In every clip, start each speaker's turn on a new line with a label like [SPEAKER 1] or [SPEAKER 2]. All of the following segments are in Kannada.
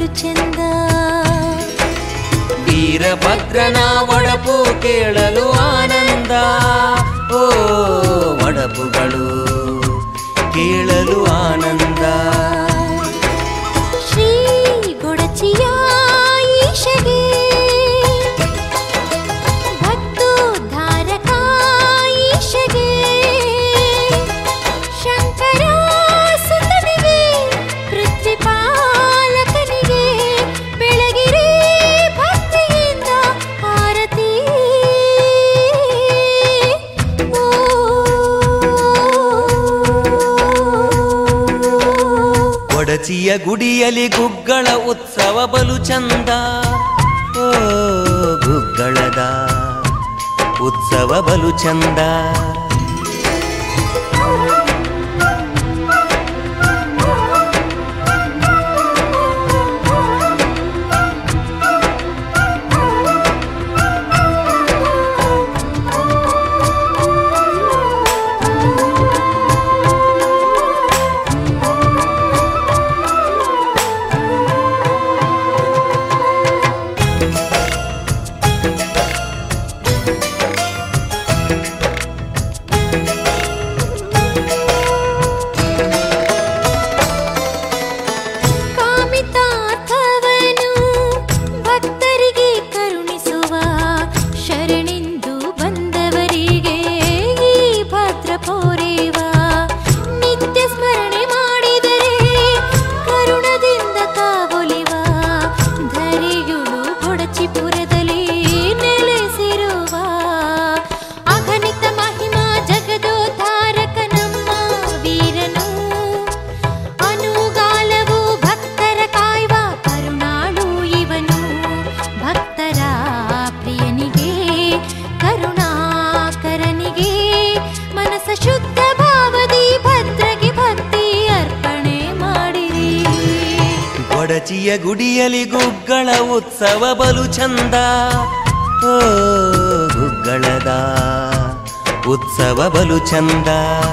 [SPEAKER 1] ಚೆಂದ
[SPEAKER 2] ವೀರಭದ್ರನ ಒಡಪು ಕೇಳಲು ಆನಂದ ಓ ಒಡಪುಗಳು ಕೇಳಲು ಆನಂದ
[SPEAKER 1] ಶ್ರೀ ಗೊಡಚಿಯ ಈಶಗೆ ಭಕ್ತೋದ್ಧಾರಕ ಈಶಗೆ ಶಂಕರ ಸುತನಿಗೆ ಪೃಥ್ವಿ ಪಾಲಕನಿಗೆ ಬೆಳಗಿರಿ ಭಕ್ತಿಯಿಂದ ಆರತಿ
[SPEAKER 2] ಒಡಚಿಯ ಗುಡಿಯಲಿ ಗುಗ್ಗಳ ಉತ್ಸವ ಬಲು ಚಂದ ಓ ಗುಗ್ಗಳದ ಉತ್ಸವ ಬಲು ಚಂದ
[SPEAKER 1] ಕಾಮಿತಾರ್ಥವನು ಭಕ್ತರಿಗೆ ಕರುಣಿಸುವ ಶರಣಿಂದು ಬಂದವರಿಗೆ ಈ ಭದ್ರ ಪೋರೇವ ನಿತ್ಯ ಸ್ಮರಣೆ ಮಾಡಿದರೆ ಕರುಣದಿಂದ ಕಾವೊಲಿವ ಧರಿಯುಳು ಕೊಡಚಿಪುರದಲ್ಲಿ ನೆಲೆಸಿರುವ ಅಗಣಿತ ಮಹಿಮಾ ಜಗದೋದ್ಧಾರಕ ನಮ್ಮ ವೀರನು ಅನುಗಾಲವು ಭಕ್ತರ ಕಾಯ್ವ ಕರುಣಾಳು ಇವನು ಭಕ್ತರ ಪ್ರಿಯನಿಗೆ ಕರುಣಾಕರನಿಗೆ ಮನಸ ಶುದ್ಧ ಭಾವದಿ ಭದ್ರಗೆ ಭಕ್ತಿ ಅರ್ಪಣೆ ಮಾಡಿರಿ
[SPEAKER 2] ಒಡಚಿಯ ಗುಡಿಯಲಿ ಗುಗ್ಗಳ ಉತ್ಸವ ಬಲು ಚಂದ ಓ ಗುಗ್ಗಳದ ಉತ್ಸವ ಬಲು ಚಂದ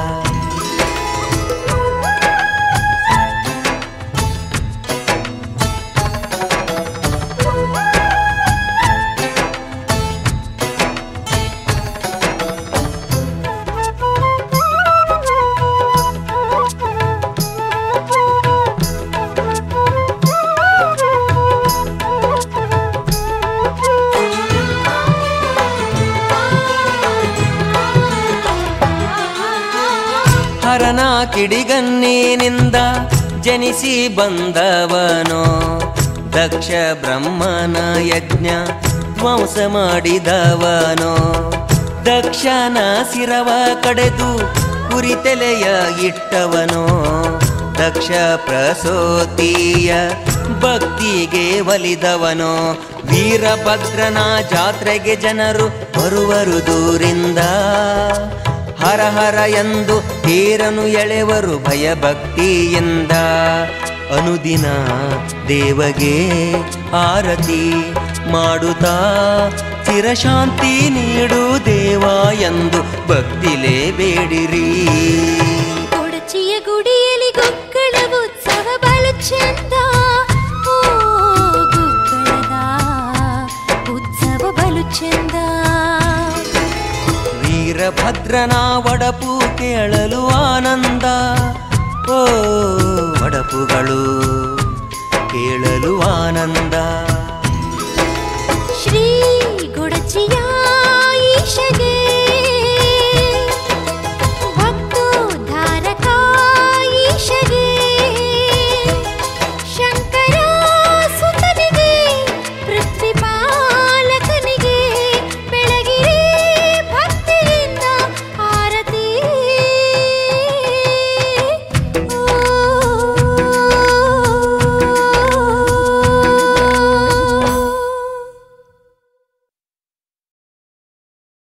[SPEAKER 2] ಹರನ ಕಿಡಿಗಣ್ಣಿನಿಂದ ಜನಿಸಿ ಬಂದವನೋ ದಕ್ಷ ಬ್ರಹ್ಮನ ಯಜ್ಞ ಧ್ವಂಸ ಮಾಡಿದವನೋ ದಕ್ಷನ ಶಿರವ ಕಡೆದು ಕುರಿತೆಲೆಯ ಇಟ್ಟವನೋ ದಕ್ಷ ಪ್ರಸೋತಿಯ ಭಕ್ತಿಗೆ ಒಲಿದವನೋ ವೀರಭದ್ರನ ಜಾತ್ರೆಗೆ ಜನರು ಬರುವರು ದೂರಿಂದ ಹರ ಹರ ಎಂದು ತೇರನು ಎಳೆವರು ಭಯಭಕ್ತಿಯಿಂದ ಅನುದಿನ ದೇವಗೆ ಆರತಿ ಮಾಡುತ್ತಾ ಚಿರಶಾಂತಿ ನೀಡು ದೇವ ಎಂದು ಭಕ್ತಿಲೇ ಬೇಡಿರಿ
[SPEAKER 1] ಕೊಡಚಿಯ ಗುಡಿಯಲ್ಲಿ ಗುಗ್ಗಳ ಉತ್ಸವ ಬಲು ಚಂದ ಓ ಗುಗ್ಗಳದ ಉತ್ಸವ ಬಲು ಚಂದ
[SPEAKER 2] ವೀರಭದ್ರನ ಒಡಪು ಕೇಳಲು ಆನಂದ ಓ